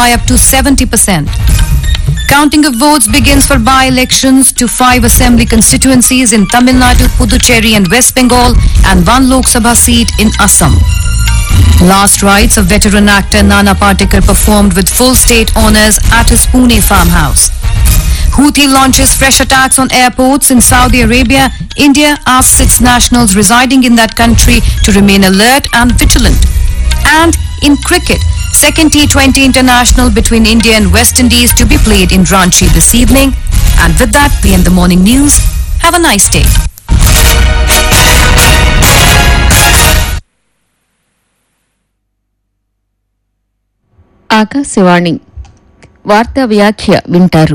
by up to 70%. Counting of votes begins for by-elections to five assembly constituencies in Tamil Nadu, Puducherry and West Bengal and one Lok Sabha seat in Assam. Last rites of veteran actor Nana Patekar performed with full state honours at his Pune farmhouse. Houthi launches fresh attacks on airports in Saudi Arabia. India asks its nationals residing in that country to remain alert and vigilant. And in cricket, second T20 international between India and West Indies to be played in Ranchi this evening. And with that, we end the morning news. Have a nice day. Akashvani వార్తా వ్యాఖ్య వింటారు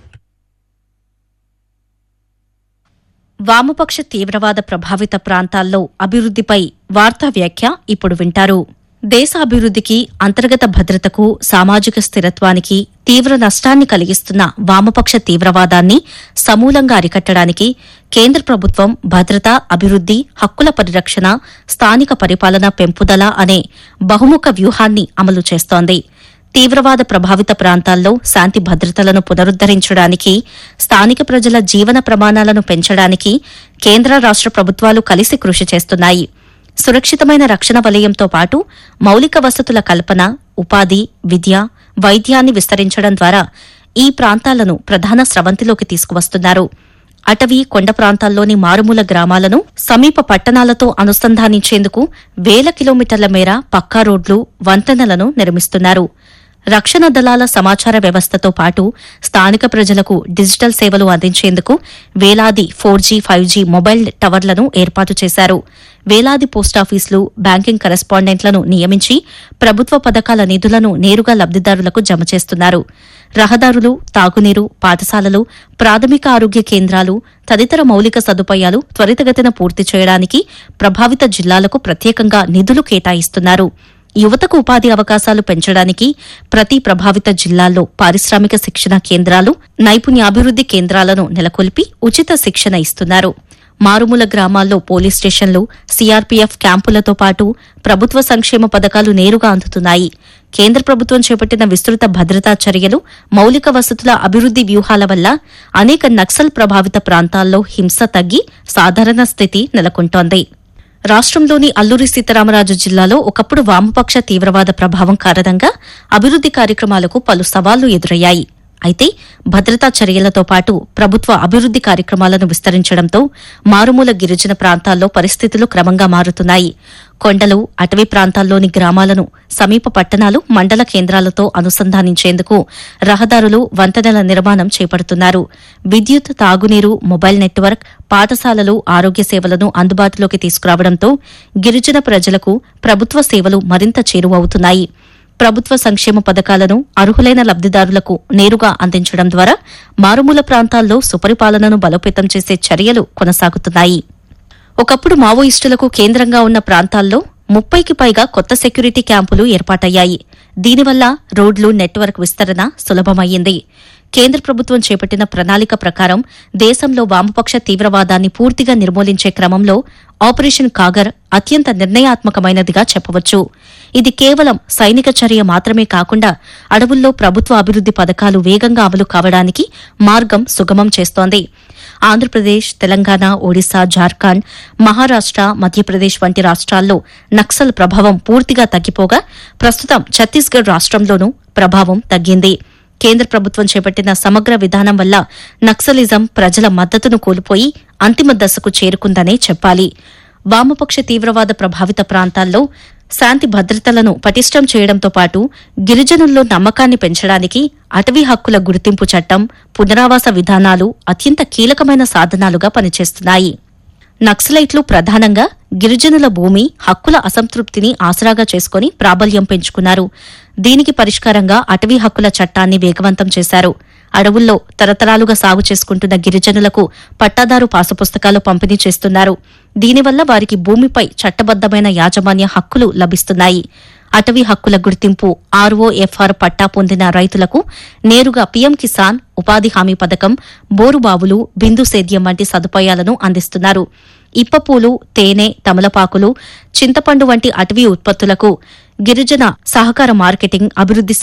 వామపక్ష తీవ్రవాద ప్రభావిత ప్రాంతాల్లో అభివృద్దిపై వార్తా వ్యాఖ్య ఇప్పుడు వింటారు దేశ అభివృద్దికి అంతర్గత భద్రతకు సామాజిక స్థిరత్వానికి తీవ్ర నష్టాన్ని కలిగిస్తున్న వామపక్ష తీవ్రవాదాన్ని సమూలంగా అరికట్టడానికి కేంద్ర ప్రభుత్వం భద్రత అభివృద్ది హక్కుల పరిరక్షణ స్థానిక పరిపాలన పెంపుదల అనే బహుముఖ వ్యూహాన్ని అమలు చేస్తోంది తీవ్రవాద ప్రభావిత ప్రాంతాల్లో శాంతి భద్రతలను పునరుద్దరించడానికి స్థానిక ప్రజల జీవన ప్రమాణాలను పెంచడానికి కేంద్ర రాష్ట ప్రభుత్వాలు కలిసి కృషి చేస్తున్నాయి సురక్షితమైన రక్షణ వలయంతో పాటు మౌలిక వసతుల కల్పన ఉపాధి విద్య వైద్యాన్ని విస్తరించడం ద్వారా ఈ ప్రాంతాలను ప్రధాన స్రవంతిలోకి తీసుకువస్తున్నారు అటవీ కొండ ప్రాంతాల్లోని మారుమూల గ్రామాలను సమీప పట్టణాలతో అనుసంధానించేందుకు వేల కిలోమీటర్ల మేర పక్కా రోడ్లు వంతెనలను నిర్మిస్తున్నారు రక్షణ దళాల సమాచార వ్యవస్థతో పాటు స్థానిక ప్రజలకు డిజిటల్ సేవలు అందించేందుకు వేలాది four G five G mobile టవర్లను ఏర్పాటు చేశారు వేలాది పోస్టాఫీసులు బ్యాంకింగ్ కరెస్పాండెంట్లను నియమించి ప్రభుత్వ పథకాల నిధులను నేరుగా లబ్దిదారులకు జమ చేస్తున్నారు రహదారులు తాగునీరు పాఠశాలలు ప్రాథమిక ఆరోగ్య కేంద్రాలు తదితర మౌలిక సదుపాయాలు త్వరితగతిన పూర్తి చేయడానికి ప్రభావిత జిల్లాలకు ప్రత్యేకంగా నిధులు కేటాయిస్తున్నారు యువతకు ఉపాధి అవకాశాలు పెంచడానికి ప్రతి ప్రభావిత జిల్లాల్లో పారిశ్రామిక శిక్షణ కేంద్రాలు నైపుణ్యాభివృద్ది కేంద్రాలను నెలకొల్పి ఉచిత శిక్షణ ఇస్తున్నారు మారుమూల గ్రామాల్లో పోలీస్ స్టేషన్లు సీఆర్పీఎఫ్ క్యాంపులతో పాటు ప్రభుత్వ సంక్షేమ పథకాలు నేరుగా అందుతున్నాయి కేంద్ర ప్రభుత్వం చేపట్టిన విస్తృత భద్రతా చర్యలు మౌలిక వసతుల అభివృద్ది వ్యూహాల వల్ల అనేక నక్సల్ ప్రభావిత ప్రాంతాల్లో హింస తగ్గి సాధారణ స్థితి నెలకొంటోంది రాష్ట్రంలోని అల్లూరి సీతారామరాజు జిల్లాలో ఒకప్పుడు వామపక్ష తీవ్రవాద ప్రభావం కారణంగా అభివృద్ది కార్యక్రమాలకు పలు సవాళ్లు ఎదురయ్యాయి అయితే భద్రతా చర్యలతో పాటు ప్రభుత్వ అభివృద్ది కార్యక్రమాలను విస్తరించడంతో మారుమూల గిరిజన ప్రాంతాల్లో పరిస్థితులు క్రమంగా మారుతున్నాయి కొండలు అటవీ ప్రాంతాల్లోని గ్రామాలను సమీప పట్టణాలు మండల కేంద్రాలతో అనుసంధానించేందుకు రహదారులు వంతెనల నిర్మాణం చేపడుతున్నారు విద్యుత్ తాగునీరు మొబైల్ నెట్వర్క్ పాఠశాలలు ఆరోగ్య సేవలను అందుబాటులోకి తీసుకురావడంతో గిరిజన ప్రజలకు ప్రభుత్వ సేవలు మరింత చేరువవుతున్నాయి ప్రభుత్వ సంక్షేమ పథకాలను అర్హులైన లబ్దిదారులకు నేరుగా అందించడం ద్వారా మారుమూల ప్రాంతాల్లో సుపరిపాలనను బలోపేతం చేసే చర్యలు కొనసాగుతున్నాయి ఒకప్పుడు మావోయిస్టులకు కేంద్రంగా ఉన్న ప్రాంతాల్లో ముప్పైకి పైగా కొత్త సెక్యూరిటీ క్యాంపులు ఏర్పాటయ్యాయి దీనివల్ల రోడ్లు నెట్వర్క్ విస్తరణ సులభమయ్యింది కేంద్ర ప్రభుత్వం చేపట్టిన ప్రణాళిక ప్రకారం దేశంలో వామపక్ష తీవ్రవాదాన్ని పూర్తిగా నిర్మూలించే క్రమంలో ఆపరేషన్ కాగర్ అత్యంత నిర్ణయాత్మకమైనదిగా చెప్పవచ్చు ఇది కేవలం సైనిక చర్య మాత్రమే కాకుండా అడవుల్లో ప్రభుత్వ అభివృద్ది పథకాలు వేగంగా అమలు కావడానికి మార్గం సుగమం చేస్తోంది ఆంధ్రప్రదేశ్ తెలంగాణ ఒడిశా జార్ఖండ్ మహారాష్ట మధ్యప్రదేశ్ వంటి రాష్ట్రాల్లో నక్సల్ ప్రభావం పూర్తిగా తగ్గిపోగా ప్రస్తుతం ఛత్తీస్గఢ్ రాష్ట్రంలోనూ ప్రభావం తగ్గింది కేంద్ర ప్రభుత్వం చేపట్టిన సమగ్ర విధానం వల్ల నక్సలిజం ప్రజల మద్దతును కోల్పోయి అంతిమ దశకు చేరుకుందనే చెప్పాలి వామపక్ష తీవ్రవాద ప్రభావిత ప్రాంతాల్లో శాంతి భద్రతలను పటిష్టం చేయడంతో పాటు గిరిజనుల్లో నమ్మకాన్ని పెంచడానికి అటవీ హక్కుల గుర్తింపు చట్టం పునరావాస విధానాలు అత్యంత కీలకమైన సాధనాలుగా పనిచేస్తున్నాయి నక్సలైట్లు ప్రధానంగా గిరిజనుల భూమి హక్కుల అసంతృప్తిని ఆసరాగా చేసుకుని ప్రాబల్యం పెంచుకున్నారు దీనికి పరిష్కారంగా అటవీ హక్కుల చట్టాన్ని వేగవంతం చేశారు అడవుల్లో తరతరాలుగా సాగు చేసుకుంటున్న గిరిజనులకు పట్టాదారు పాసుపుస్తకాలు పంపిణీ చేస్తున్నారు దీనివల్ల వారికి భూమిపై చట్టబద్దమైన యాజమాన్య హక్కులు లభిస్తున్నాయి అటవీ హక్కుల గుర్తింపు ఆర్ఓఎఫ్ఆర్ పట్టా పొందిన రైతులకు నేరుగా పీఎం కిసాన్ ఉపాధి హామీ పథకం బోరుబావులు బిందు సేద్యం వంటి సదుపాయాలను అందిస్తున్నారు ఇప్పపూలు తేనె తమలపాకులు చింతపండు వంటి అటవీ ఉత్పత్తులకు గిరిజన సహకార మార్కెటింగ్ అభివృద్ది